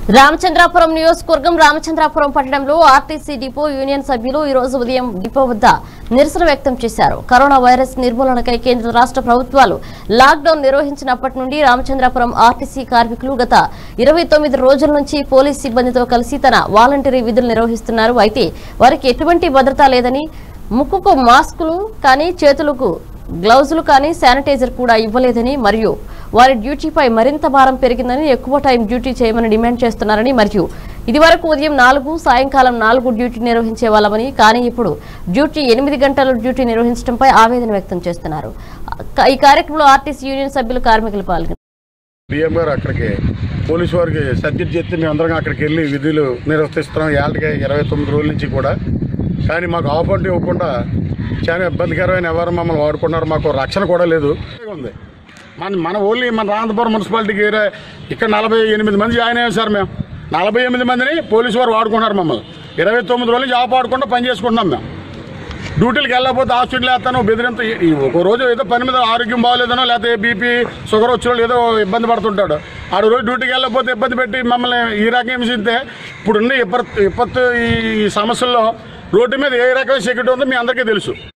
రామచంద్రాపురం నియోజకవర్గం రామచంద్రాపురం పట్టణంలో RTC depot union సభ్యులు ఈ రోజు ఉదయం డిపో వద్ద నిరసన వ్యక్తం చేశారు కరోనా వైరస్ నిర్మూలనకై కేంద్ర రాష్ట్ర ప్రభుత్వాలు లాక్డౌన్ నిర్వహించినప్పటి నుండి రామచంద్రాపురం ఆర్టీసీ కార్మికులు గత ఇరవై తొమ్మిది రోజుల నుంచి పోలీస్ సిబ్బందితో కలిసి తన వాలంటరీ విధులు నిర్వహిస్తున్నారు అయితే వారికి ఎటువంటి భద్రత లేదని ముక్కుకు మాస్కులు కానీ చేతులకు గ్లౌజులు కానీ శానిటైజర్ కూడా ఇవ్వలేదని మరియు వారి డ్యూటీపై మరింత భారం పెరిగిందని ఎక్కువ టైం డ్యూటీ చేయమని డిమాండ్ చేస్తున్నారని మరియు ఇదివరకు ఉదయం నాలుగు సాయంకాలం నాలుగు డ్యూటీ నిర్వహించే వాళ్ళమని కానీ ఇప్పుడు డ్యూటీ ఎనిమిది గంటలు డ్యూటీ నిర్వహించడంపై ఆవేదన వ్యక్తం చేస్తున్నారు ఈ కార్యక్రమంలో ఆర్టీసీ యూనియన్ సభ్యులు కార్మికులు పాల్గొన్నారు డిఎం గారు అక్కడికి పోలీసు వారికి సబ్జెక్ట్ చేస్తే మేము అందరం అక్కడికి వెళ్ళి విధులు నిర్వర్తిస్తున్నాం ఏళ్ళకి ఇరవై తొమ్మిది రోజుల నుంచి కూడా కానీ మాకు ఆఫ్ అంటే ఇవ్వకుండా చాలా ఇబ్బందికరమైన ఎవరు మమ్మల్ని వాడుకున్నారు మాకు రక్షణ కూడా లేదు ఉంది మన మన ఓన్లీ మన రాంతపురం మున్సిపాలిటీకి ఏరియా ఇక్కడ నలభై ఎనిమిది మంది జాయిన్ అయ్యాం సార్ మేము నలభై ఎనిమిది మందిని పోలీసు వారు వాడుకుంటున్నారు మమ్మల్ని ఇరవై తొమ్మిది రోజులు జాబ్ వాడకుండా పని చేసుకుంటున్నాం మేము డ్యూటీలకు వెళ్ళకపోతే హాస్పిటల్ వేస్తాను బెదిరింత ఈ ఒక రోజు ఏదో పని మీద ఆరోగ్యం బాగోలేదనో లేకపోతే బీపీ షుగర్ వచ్చిన వాళ్ళు ఏదో ఇబ్బంది పడుతుంటాడు ఆడు రోజు డ్యూటీకి వెళ్ళకపోతే ఇబ్బంది పెట్టి మమ్మల్ని ఈ రకం హింసిస్తే ఇప్పుడున్న విపత్తు విపత్తు ఈ సమస్యల్లో రోడ్డు మీద ఏ రకమైన సెక్యూరిటీ ఉందో మీ అందరికీ తెలుసు